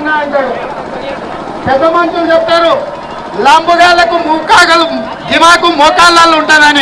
చేసిన అంటాడు పెద్ద మనుషులు చెప్తారు లంబుగాళ్లకు ముక్కాగలు దిమాకు మోకాళ్ళల్లో ఉంటుందని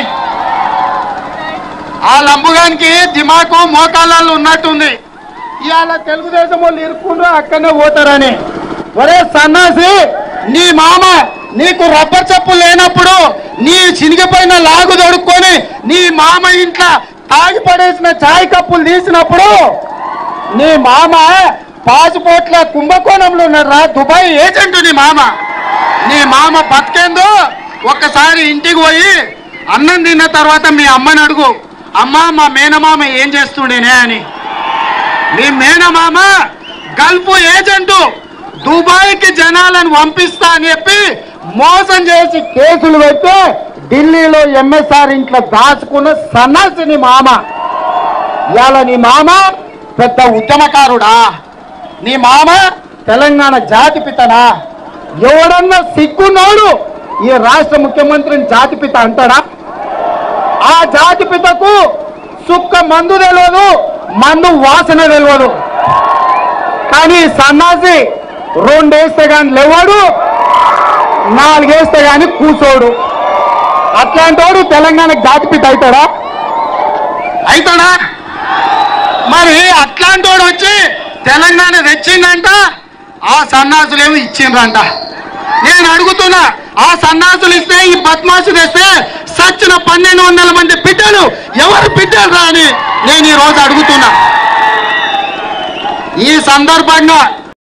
ఆ లంబుగానికి దిమాకు మోకాళ్ళల్లో ఉన్నట్టుంది ఇవాళ తెలుగుదేశం వాళ్ళు ఇరుక్కుండ్రు అక్కడనే పోతారని ఒరే సన్నాసి నీ మామ నీకు రబ్బర్ చెప్పు లేనప్పుడు నీ చినిగిపోయిన లాగు దొడుక్కొని నీ మామ ఇంట్లో తాగి పడేసిన చాయ్ కప్పులు తీసినప్పుడు నీ మామ పాస్పోర్ట్ల కుంభకోణంలో ఉన్నారా దుబాయ్ ఏజెంట్ నీ మామ నీ మామ బతికేందో ఒక్కసారి ఇంటికి పోయి అన్నం తిన్న తర్వాత మీ అమ్మని అడుగు అమ్మ మా మేనమామ ఏం చేస్తుండేనే అని మీ మేనమామ గల్ఫ్ ఏజెంటు దుబాయ్కి జనాలను పంపిస్తా అని చెప్పి మోసం చేసి కేసులు పెట్టి ఢిల్లీలో ఎంఎస్ఆర్ ఇంట్లో దాచుకున్న సన్నాసిని మామ ఇవాళ నీ మామ పెద్ద ఉద్యమకారుడా నీ మామ తెలంగాణ జాతిపితనా ఎవడన్నా సిగ్గున్నోడు ఈ రాష్ట్ర ముఖ్యమంత్రిని జాతిపిత అంటాడా ఆ జాతిపితకు సుక్క మందు తెలియదు మందు వాసన తెలియదు కానీ సన్నాసి రెండేస్తే కానీ లేవాడు నాలుగేస్తే కానీ కూర్చోడు అట్లాంటోడు తెలంగాణకు జాతిపిత అవుతాడా అవుతాడా మరి అట్లాంటోడు వచ్చి తెలంగాణ తెచ్చిందంట ఆ సన్నాసులు ఏమి ఇచ్చిండ్రంట నేను అడుగుతున్నా ఆ సన్నాసులు ఇస్తే ఈ బద్మాసు తెస్తే సచ్చిన పన్నెండు వందల మంది బిడ్డలు ఎవరు బిడ్డలు రా అని నేను ఈ రోజు అడుగుతున్నా ఈ సందర్భంగా